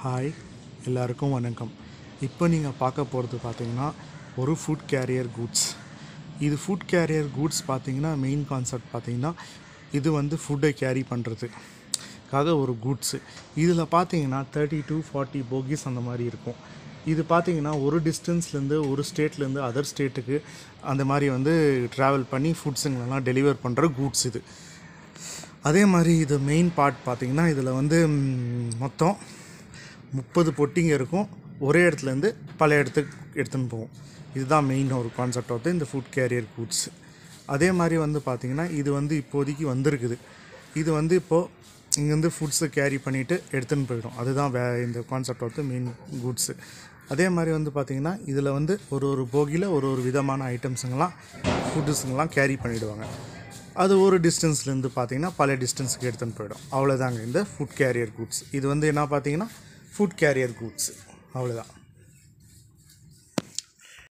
hi எல்லாருக்கும் வணக்கம் இப்போ நீங்கள் பார்க்க போகிறது பார்த்தீங்கன்னா ஒரு ஃபுட் கேரியர் கூட்ஸ் இது ஃபுட் கேரியர் கூட்ஸ் பார்த்தீங்கன்னா மெயின் கான்செப்ட் பார்த்தீங்கன்னா இது வந்து ஃபுட்டை கேரி பண்ணுறதுக்காக ஒரு கூட்ஸு இதில் பார்த்தீங்கன்னா தேர்ட்டி டு ஃபார்ட்டி போகிஸ் அந்த மாதிரி இருக்கும் இது பார்த்தீங்கன்னா ஒரு டிஸ்டன்ஸ்லேருந்து ஒரு ஸ்டேட்லேருந்து அதர் ஸ்டேட்டுக்கு அந்த மாதிரி வந்து ட்ராவல் பண்ணி ஃபுட்ஸுங்களெல்லாம் டெலிவர் பண்ணுற கூட்ஸ் இது அதே மாதிரி இது மெயின் பார்ட் பார்த்தீங்கன்னா இதில் வந்து ம், மொத்தம் முப்பது பொட்டிங்க இருக்கும் ஒரே இடத்துலேருந்து பல இடத்துக்கு எடுத்துன்னு போவோம் இதுதான் மெயின் ஒரு கான்செப்ட் ஆஃப் இந்த ஃபுட் கேரியர் கூட்ஸ் அதே மாதிரி வந்து பார்த்திங்கன்னா இது வந்து இப்போதைக்கு வந்திருக்குது இது வந்து இப்போது இங்கேருந்து ஃபுட்ஸை கேரி பண்ணிவிட்டு எடுத்துன்னு போயிடும் அதுதான் வே இந்த கான்செப்ட் ஆஃப் மெயின் கூட்ஸு அதே மாதிரி வந்து பார்த்திங்கன்னா இதில் வந்து ஒரு ஒரு போகியில் ஒரு ஒரு விதமான ஐட்டம்ஸுங்கெல்லாம் ஃபுட்டுஸுங்கெல்லாம் கேரி பண்ணிவிடுவாங்க அது ஒரு டிஸ்டன்ஸ்லேருந்து பார்த்தீங்கன்னா பல டிஸ்டன்ஸுக்கு எடுத்துன்னு போயிடும் அவ்வளோதாங்க இந்த ஃபுட் கேரியர் கூட்ஸ் இது வந்து என்ன பார்த்தீங்கன்னா ஃபுட் கேரியர் கூட்ஸ் அவ்வளோதான்